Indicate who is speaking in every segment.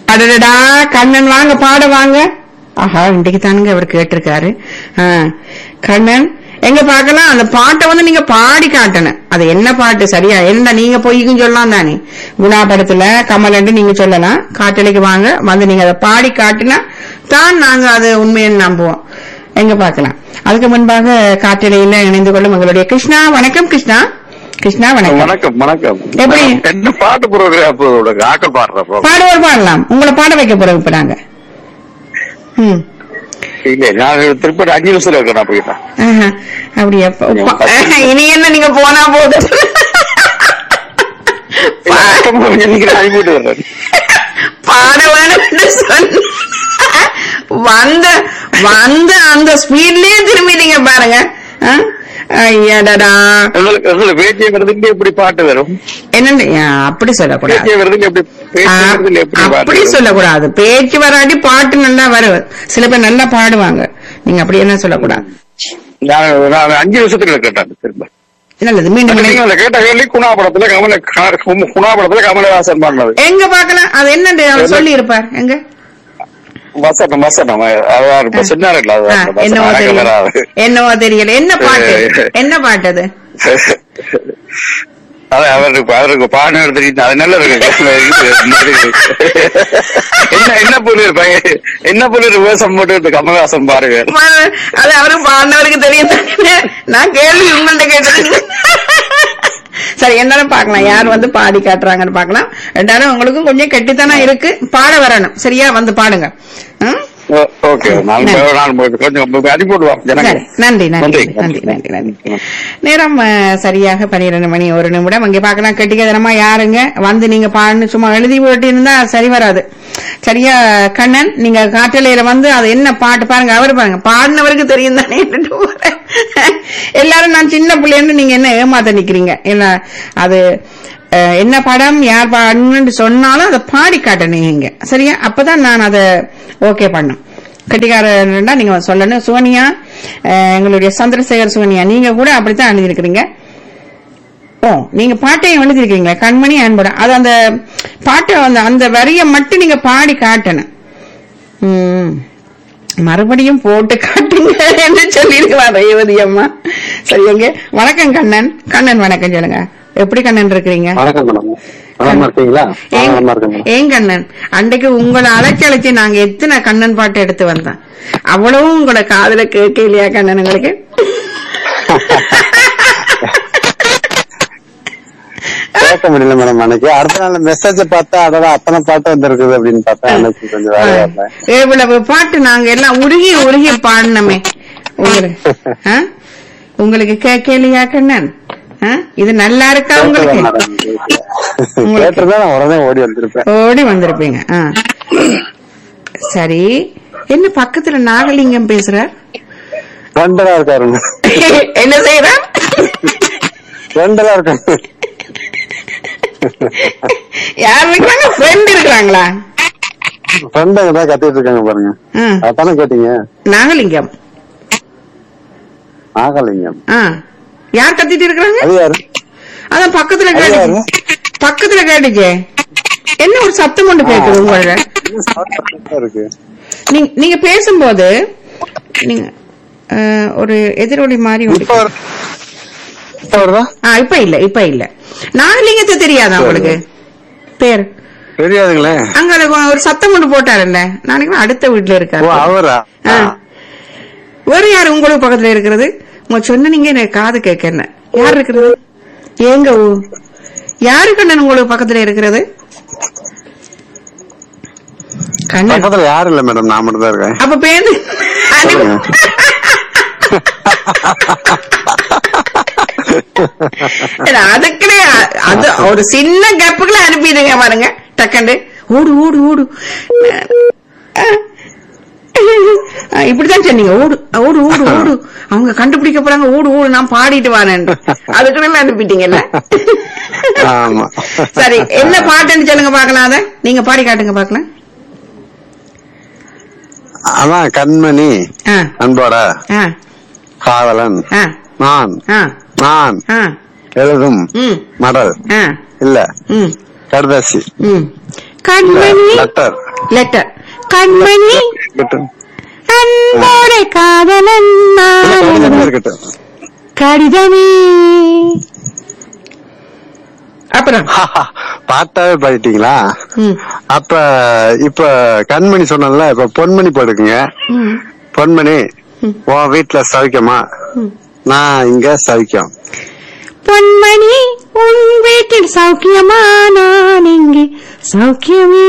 Speaker 1: அடடடா கண்ணன் வாங்க பாட வாங்க ஆஹா இன்னைக்கு தானுங்க அவர் கேட்டிருக்காரு ஆ, கண்ணன் எங்க பார்க்கலாம் அந்த பாட்டை வந்து நீங்க பாடி காட்டணும் அது என்ன பாட்டு சரியா என்ன நீங்க பொய்க்கும் சொல்லலாம் தானே குணா படத்துல கமலண்டு நீங்க சொல்லலாம் காட்டலைக்கு வாங்க வந்து நீங்க அதை பாடி காட்டினா தான் நாங்க அது உண்மைன்னு நம்புவோம் எங்க பார்க்கலாம் அதுக்கு முன்பாக காட்டலையில இணைந்து கொள்ளும் எங்களுடைய கிருஷ்ணா வணக்கம் கிருஷ்ணா கிருஷ்ணா வணக்கம்
Speaker 2: வணக்கம் வணக்கம்
Speaker 1: எப்படி?
Speaker 2: என்ன பாட்டு ப்ரோக்ராம் ஆக்கள் பாடுற ப்ரோக்ராம்
Speaker 1: பாடுவோர் பாடலாம் உங்களை பாட வைக்க போறோம் இப்ப நாங்க ம்
Speaker 2: இல்ல நான் திருப்பி அஞ்சு நிமிஷம் இருக்கேன் நான் போயிட்டேன்
Speaker 1: ஆஹா, அப்படியா ப- ப- இனி என்ன நீங்க போனா போதும்
Speaker 2: அனுப்பிட்டு வரேன்
Speaker 1: பாட வேணும்னு சொன்ன வந்த வந்த அந்த ஸ்பீட்லயே திரும்பிட்டீங்க பாருங்க ஆ? ஐயடடா
Speaker 2: உங்களுக்கு உங்களுக்கு பேச்சிய வருதுக்கு எப்படி பாட்டு வரும்
Speaker 1: என்னன்னு ஆ, அப்படி சொல்லக்கூடாது
Speaker 2: பேச்சிய வருதுக்கு எப்படி
Speaker 1: ஆ,
Speaker 2: பேச்சிய வருதுல எப்படி பாட்டு
Speaker 1: அப்படி
Speaker 2: வரும்?
Speaker 1: சொல்லக்கூடாது பேச்சு வராட்டி பாட்டு நல்லா வரும் சில பேர் நல்லா பாடுவாங்க நீங்க அப்படி என்ன சொல்லக்கூடாது
Speaker 2: நான் நான் அஞ்சு நிமிஷத்துக்கு கேட்டேன் திரும்ப
Speaker 1: நல்லது மீண்டும்
Speaker 2: நீங்க
Speaker 1: இணை-
Speaker 2: அந்த கேட்ட கேள்வி குணா படத்துல கமல க- குணா படத்துல கமலஹாசன் பாடினது
Speaker 1: எங்க பாக்கலாம் அது என்னன்னு அவர் சொல்லி இருப்பார் எங்க
Speaker 2: வசனம் வசனம் அதான் இப்ப சொன்னாருல்ல
Speaker 1: ஆ,
Speaker 2: அது வசனம்
Speaker 1: என்னவோ
Speaker 2: எனக்கு
Speaker 1: தெரியல
Speaker 2: வராது
Speaker 1: என்னவோ தெரியல என்ன பாட்டு என்ன பாட்டு அது
Speaker 2: அது அவருக்கு அவருக்கு பாடம் எடுத்துக்கிட்டு அது நல்ல இருக்கு என்ன என்ன புரியுது பையன் என்ன புரியுது விவசாயம் போட்டு கமலஹாசன் பாருங்க
Speaker 1: ம- அது அவரு பாடினவருக்கு தெரியும் தானே. நான் கேள்வி உங்கள்ட்ட கேட்டது சரி என்னன்னு பாக்கலாம் யார் வந்து பாடி காட்டுறாங்கன்னு பாக்கலாம் ரெண்டாலும் உங்களுக்கும் கொஞ்சம் கெட்டித்தனம் இருக்கு பாட வரணும் சரியா வந்து பாடுங்க ம்?
Speaker 2: ஓகே நான் நான் கொஞ்சம் அனுப்பி விடுவோம்
Speaker 1: சரி
Speaker 2: ஜனங்க
Speaker 1: நன்றி நன்றி
Speaker 2: நன்றி.
Speaker 1: நன்றி நன்றி நன்றி நேரம் அஹ், சரியாக பன்னிரண்டு மணி ஒரு நிமிடம் அங்கே பார்க்கலாம் கெட்டிக்கதனமா யாருங்க வந்து நீங்க பாடுன்னு சும்மா எழுதி போட்டு இருந்தா சரி வராது சரியா கண்ணன் நீங்க காட்டலையில வந்து அது என்ன பாட்டு பாருங்க அவரு பாருங்க பாடினவருக்கு தெரியும் தானே என்னட்டு போறேன். எல்லாரும் நான் சின்ன பிள்ளைன்னு நீங்க என்ன ஏமாத்த நிக்கிறீங்க என்ன அது அஹ், என்ன படம் யார் பாடணும்னு சொன்னாலும் அதை பாடி காட்டணும் நீங்க சரியா அப்பதான் நான் அதை ஓகே பண்ணேன் கட்டிக்காரன்னா நீங்க சொல்லணும் சுவனியா அஹ், எங்களுடைய சந்திரசேகர் சுவனியா நீங்க கூட அப்படித்தான் எழுதியிருக்கிறீங்க ஓ நீங்க பாட்டையும் எழுதியிருக்கீங்க கண்மணி அன்புடன் அது அந்த பாட்டை அந்த அந்த வரியை மட்டும் நீங்க பாடி காட்டணும் ம். மறுபடியும் போட்டு காட்டுங்க என்று சொல்லியிருக்கிறார் ரேவதி அம்மா சரி எங்க வணக்கம் கண்ணன் கண்ணன் வணக்கம் சொல்லுங்க எப்படி கண்ணன் இருக்கிறீங்க
Speaker 3: வணக்கம் மேடம் நலமா இருக்கீங்களா
Speaker 1: ஏங்க-
Speaker 3: நலமா இருக்கேன் மேடம்
Speaker 1: ஏன் கண்ணன் அன்றைக்கு உங்களை அழைச்சி அழைச்சி நாங்க எத்தனை கண்ணன் பாட்டு எடுத்து வந்தோம் அவ்வளவும் உங்களோட காதுல கேட்கலையா கண்ணன் உங்களுக்கு
Speaker 3: கேட்க முடியல மேடம் அன்னைக்கு அடுத்த நாள் மெசேஜ் பார்த்தா அதோட அத்தனை பாட்டு வந்திருக்குது அப்படின்னு பார்த்தா எனக்கு கொஞ்சம் வேலையா இருந்தேன்
Speaker 1: இவ்வளவு பாட்டு நாங்க எல்லாம் உருகி உருகி பாடினோமே உங்களுக்கு ஆ? உங்களுக்கு கேட்கலையா கண்ணன் ஆ? இது நல்லா இருக்கா உங்களுக்கு உங்களுக்கு.
Speaker 3: கேட்டிருந்தா நான் உடனே ஓடி வந்திருப்பேன்
Speaker 1: ஓடி வந்திருப்பீங்க ஆ. சரி என்ன பக்கத்துல நாகலிங்கம் பேசுறார்
Speaker 3: ரெண்டரா இருக்காருங்க
Speaker 1: என்ன செய்யறார்
Speaker 3: ரெண்டரா இருக்காரு
Speaker 1: யார் இருக்கிறாங்க ஃப்ரெண்ட் இருக்கிறாங்களா
Speaker 3: ஃப்ரெண்டுங்க தான் கத்திட்டு இருக்காங்க பாருங்க
Speaker 1: ஆ.
Speaker 3: அதானே கேட்டீங்க
Speaker 1: நாகலிங்கம்
Speaker 3: நாகலிங்கம்
Speaker 1: ஆ யார் கத்திட்டு இருக்கிறாங்க
Speaker 3: அது யாரு
Speaker 1: அதான் பக்கத்துல
Speaker 3: அது யாரு
Speaker 1: கேட்டுச்சு பக்கத்துல கேட்டுச்சே என்ன ஒரு சத்தம் ஒன்று கேட்குது உங்களோட
Speaker 3: இது sound மட்டும் தான் இருக்கு
Speaker 1: நீங்க நீங்க பேசும்போது நீங்க அஹ், ஒரு எதிரொலி மாதிரி ஒன்று
Speaker 3: இப்ப வரு- இப்ப வருதா
Speaker 1: ஆ இப்ப இல்ல இப்ப இல்ல நாகலிங்கத்தை தெரியாதா உங்களுக்கு பேர்
Speaker 3: தெரியாதுங்களே
Speaker 1: அங்க ஒரு- ஒரு சத்தம் ஒன்று போட்டாருல்ல நாளைக்கு அடுத்த வீட்டுல
Speaker 3: ஓ
Speaker 1: இருக்காரு
Speaker 3: அவரா
Speaker 1: ஆ. வேற யாரு உங்களுக்கு பக்கத்துல இருக்கிறது உங்க சொன்னீங்க எனக்கு காது கேட்க என்ன யார் இருக்கிறது ஏங்க ஊ யாரு கண்ணன் உங்களுக்கு பக்கத்துல இருக்கிறது கண்ணன்
Speaker 3: பக்கத்துல யாரும் இல்ல மேடம் நான் மட்டும் தான் இருக்கேன்
Speaker 1: அப்ப பேரு
Speaker 3: சொல்லுங்க.
Speaker 1: அதுக்குள்ளே அது ஒரு சின்ன கேப்புக்குள்ள அனுப்பிடுங்க பாருங்க டக்கண்டு ஓடு ஓடு ஓடு அஹ், இப்படித்தான் சொன்னீங்க ஓடு ஓடு ஓடு ஓடு அவங்க கண்டுபிடிக்க போறாங்க ஓடு ஓடு நான் பாடிட்டு வரேன் அதுக்குள்ள அனுப்பிட்டீங்கல்ல
Speaker 3: ஆமா
Speaker 1: சரி என்ன பாட்டுன்னு சொல்லுங்க பாக்கலாம் அத நீங்க பாடி காட்டுங்க பாக்கலாம்
Speaker 3: அதான் கண்மணி
Speaker 1: ஆ
Speaker 3: அன்போட
Speaker 1: ஆ
Speaker 3: காதலன்
Speaker 1: ஆ
Speaker 3: நான்
Speaker 1: ஆ
Speaker 3: நான்
Speaker 1: ஆ
Speaker 3: எழுதும்
Speaker 1: ம்
Speaker 3: மடல்
Speaker 1: ஆ
Speaker 3: இல்ல
Speaker 1: ம்
Speaker 3: கடுதாசி
Speaker 1: ம் கண்மணி
Speaker 3: லெட்டர்
Speaker 1: லெட்டர் கண்மணி
Speaker 3: இருக்கட்டும்
Speaker 1: அன்போட காதலன்
Speaker 3: இல்ல, கடிதமே
Speaker 1: நான்.
Speaker 3: இருக்கட்டும்
Speaker 1: கடிதமே அப்புறம்
Speaker 3: பாட்டாவே பாடிட்டீங்களா
Speaker 1: ம்,
Speaker 3: அப்ப இப்ப கண்மணி சொன்னல இப்ப பொன்மணி போடுக்குங்க
Speaker 1: ம்,
Speaker 3: பொன்மணி
Speaker 1: ம்.
Speaker 3: உன் வீட்டுல சவிக்கமா
Speaker 1: ம்.
Speaker 3: நான் இங்க சவிக்கம்
Speaker 1: பொன்மணி உன் வீட்டில் சௌக்கியமா நான் இங்கே சௌக்கியமே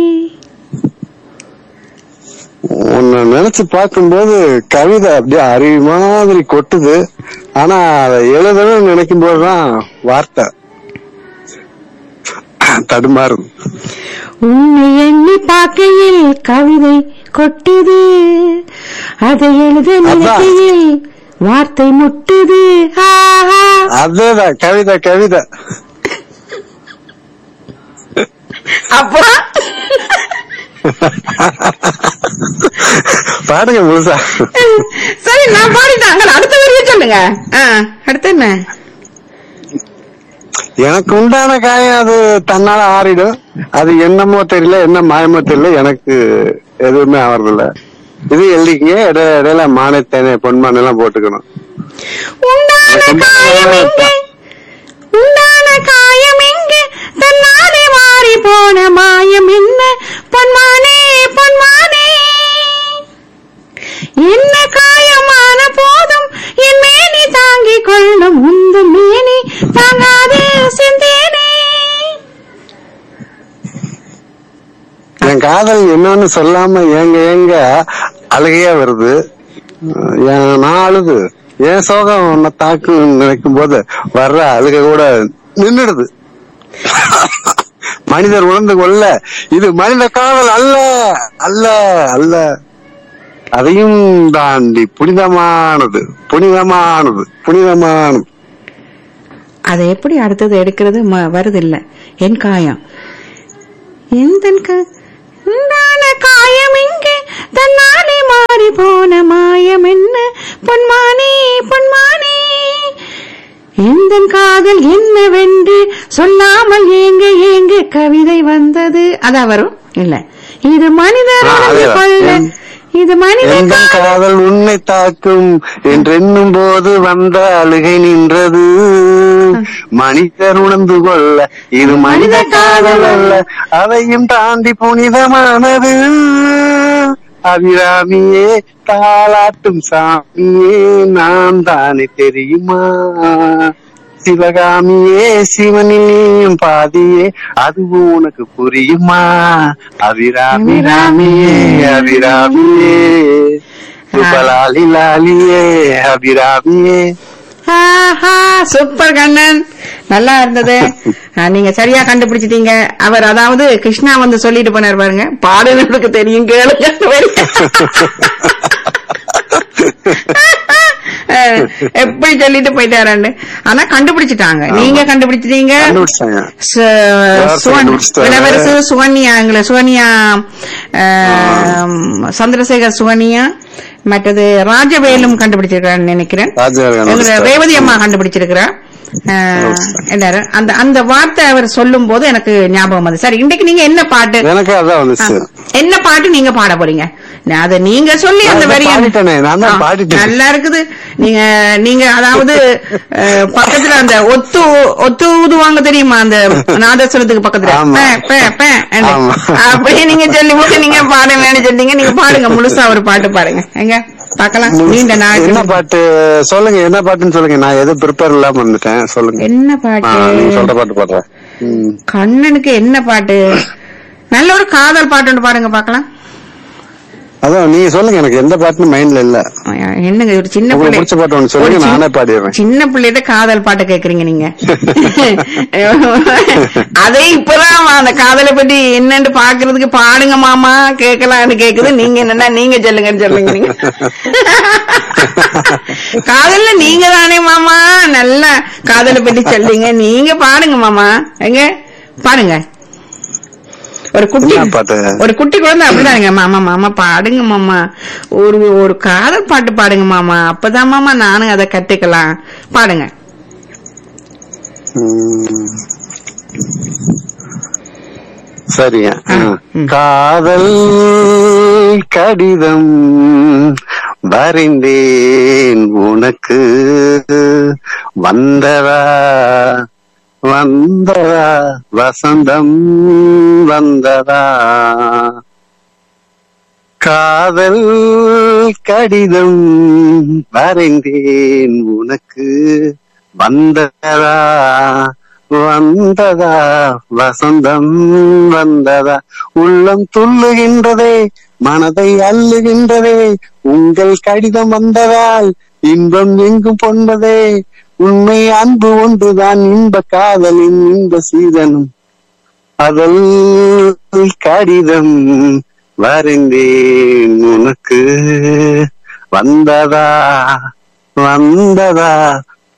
Speaker 3: உன்னை நினைச்சு பார்க்கும்போது கவிதை அப்படியே அருவி மாதிரி கொட்டுது ஆனா அதை எழுதணும்னு நினைக்கும் போதுதான் வார்த்தை தடுமாறும்
Speaker 1: உன்னை எண்ணி பார்க்கையில் கவிதை கொட்டுது அதை எழுத நினைக்கையில் வார்த்தை முட்டுது ஆஹா.
Speaker 3: அதேதான் கவிதை கவிதை
Speaker 1: அப்புறம்
Speaker 3: பாடுங்க முழுசா
Speaker 1: சரி நான் பாடிட்டாங்க அடுத்த வரைய சொல்லுங்க ஆ, அடுத்து என்ன
Speaker 3: எனக்கு உண்டான காயம் அது தன்னால ஆறிடும் அது என்னமோ தெரியல என்ன மாயமோ தெரியல எனக்கு எதுவுமே ஆவறதில்ல இது எழுதிக்கங்க இட இடையில மானை தேனை பொன்மானை எல்லாம் போட்டுக்கணும்
Speaker 1: உண்டான காயம் எங்கே உண்டான காயம் எங்கே தன்னாலே மாறி போன மாயம் என்ன பொன்மானே பொன்மானே என்ன காயமான போதும் என் மேனி தாங்கிக் கொள்ளும் உந்த மேனி தாங்காது செந்தேனே
Speaker 3: என் காதல் என்னன்னு சொல்லாம ஏங்க ஏங்க அழுகையா வருது என் நான் அழுது என் சோகம் உன்னை தாக்கு நினைக்கும் போது வர்ற அழுகை கூட நின்னுடுது மனிதர் உணர்ந்து கொள்ள இது மனித காதல் அல்ல அல்ல அல்ல அதையும் தாண்டி புனிதமானது புனிதமானது புனிதமானது
Speaker 1: அதை எப்படி அடுத்தது எடுக்கிறது ம- வருதில்ல என் காயம் எந்த உண்டான காயம் இங்கே தன்னாலே மாறி போன மாயம் என்ன பொன்மானே பொன்மானே எந்த காதல் என்னவென்று சொல்லாமல் ஏங்க ஏங்க கவிதை வந்தது அதா வரும் இல்ல இது மனிதர்
Speaker 3: ஆ,
Speaker 1: உணர்ந்து
Speaker 3: அதேதான்.
Speaker 1: கொள்ள
Speaker 3: என்-
Speaker 1: இது மனித
Speaker 3: எந்த
Speaker 1: காதல்
Speaker 3: காதல் உன்னை தாக்கும் என்றென்னும் போது வந்த அழுகை நின்றது மனிதர் உணர்ந்து கொள்ள இது மனித காதல் அல்ல அதையும் தாண்டி புனிதமானது அபிராமியே தாளாட்டும் சாமியே நான் தானே தெரியுமா சிவகாமியே சிவனியும் பாதியே அதுவும் உனக்கு புரியுமா அபிராமி ராமியே அபிராமியே சுபலாலி லாலியே அபிராமியே
Speaker 1: ஆஹா சூப்பர் கண்ணன் நல்லா இருந்தது ஆ, நீங்க சரியா கண்டுபிடிச்சிட்டீங்க அவர் அதாவது கிருஷ்ணா வந்து சொல்லிட்டு போனார் பாருங்க பாடுனதுக்கு தெரியும் கேளுங்க ஆ, எப்படி சொல்லிட்டு போயிட்டாராண்டு ஆனா கண்டுபிடிச்சிட்டாங்க நீங்க கண்டுபிடிச்சிட்டீங்க
Speaker 3: கண்டுபிடிச்சாங்க
Speaker 1: சு-
Speaker 3: யார்
Speaker 1: சுவன்-
Speaker 3: கண்டுபிடிச்சிட்டாங்க?
Speaker 1: இளவரசு சுவன்யா எங்களை சுவன்யா ஆம், சந்திரசேகர் சுவன்யா மற்றது ராஜவேலும் கண்டுபிடிச்சிருக்காருன்னு நினைக்கிறேன்
Speaker 3: ராஜவேலு
Speaker 1: எங்க
Speaker 3: கண்டுபிடிச்சிட்டாரு.
Speaker 1: ரேவதி அம்மா கண்டுபிடிச்சிருக்கிறா எல்லாரும் அந்த அந்த வார்த்தை அவர் சொல்லும் போது எனக்கு ஞாபகம் வந்து சரி இன்னைக்கு நீங்க என்ன பாட்டு
Speaker 3: எனக்கு அதான்
Speaker 1: ஆ,
Speaker 3: வந்துச்சு
Speaker 1: என்ன பாட்டு நீங்க பாட போறீங்க நான் அதை நீங்க சொல்லி அந்த
Speaker 3: நான்
Speaker 1: வரி
Speaker 3: பாடிட்டேனே, நான் தான்
Speaker 1: ஆ,
Speaker 3: பாடிட்டேன்.
Speaker 1: நல்லா இருக்குது நீங்க நீங்க அதாவது அஹ், பக்கத்துல அந்த ஒத்து ஒத்து ஊதுவாங்க தெரியுமா அந்த நாதஸ்வரத்துக்கு பக்கத்துல
Speaker 3: ஆமா.
Speaker 1: பே, பே, பே, என்று.
Speaker 3: ஆமா.
Speaker 1: அப்படியே நீங்க சொல்லி போட்டு நீங்க பாடுங்கன்னு சொன்னீங்க நீங்க பாடுங்க முழுசா ஒரு பாட்டு பாடுங்க எங்க பார்க்கலாம் நீண்ட நாள்
Speaker 3: என்ன பாட்டு சொல்லுங்க என்ன பாட்டுன்னு சொல்லுங்க நான் எதுவும் ப்ரிப்பேர் இல்லாம வந்துட்டேன் சொல்லுங்க
Speaker 1: என்ன
Speaker 3: ஆ, நீங்க
Speaker 1: பாட்டு
Speaker 3: சொல்ற பாட்டு பாடுறேன் ம்.
Speaker 1: கண்ணனுக்கு என்ன பாட்டு நல்ல ஒரு காதல் பாட்டு ஒன்று பாடுங்க பார்க்கலாம்
Speaker 3: அதான் நீங்க சொல்லுங்க எனக்கு எந்த பாட்டுன்னு மைண்ட்ல இல்ல
Speaker 1: என்னங்க ஒரு சின்ன
Speaker 3: உங்களுக்கு
Speaker 1: பிள்ளை
Speaker 3: பிடிச்ச பாட்டு ஒண்ணு சொல்லுங்க,
Speaker 1: ஒரு சின்ன-
Speaker 3: நானே பாடிடுறேன்.
Speaker 1: சின்ன பிள்ளைகிட்ட காதல் பாட்டு கேக்குறீங்க நீங்க அதே இப்பதான் அந்த காதலை பத்தி என்னன்னு பாக்குறதுக்கு பாடுங்க மாமா கேட்கலாம்னு கேக்குது நீங்க என்னன்னா நீங்க சொல்லுங்கன்னு சொல்லுங்க நீங்க காதல்ல நீங்க தானே மாமா நல்லா காதலை பத்தி சொல்றீங்க நீங்க பாடுங்க மாமா எங்க பாடுங்க ஒரு குட்டி
Speaker 3: என்ன பாட்டு?
Speaker 1: ஒரு குட்டி குழந்தை அப்படிதானுங்க மாமா மாமா பாடுங்க மாமா ஒரு ஒரு காதல் பாட்டு பாடுங்க மாமா அப்பதான் மாமா நானும் அதை கத்துக்கலாம் பாடுங்க
Speaker 3: ம். சரிங்க
Speaker 1: ஆ,
Speaker 3: ஆ. காதல் கடிதம் வரைந்தேன் உனக்கு வந்ததா வந்ததா வசந்தம் வந்ததா காதல் கடிதம் வரைந்தேன் உனக்கு வந்ததா வந்ததா வசந்தம் வந்ததா உள்ளம் துள்ளுகின்றதே மனதை அள்ளுகின்றதே உங்கள் கடிதம் வந்ததால் இன்பம் எங்கும் பொன்பதே உண்மை அன்பு ஒன்றுதான் இன்ப காதலின் இன்ப சீதனும் அதல் கடிதம் வரைந்தேன் உனக்கு வந்ததா வந்ததா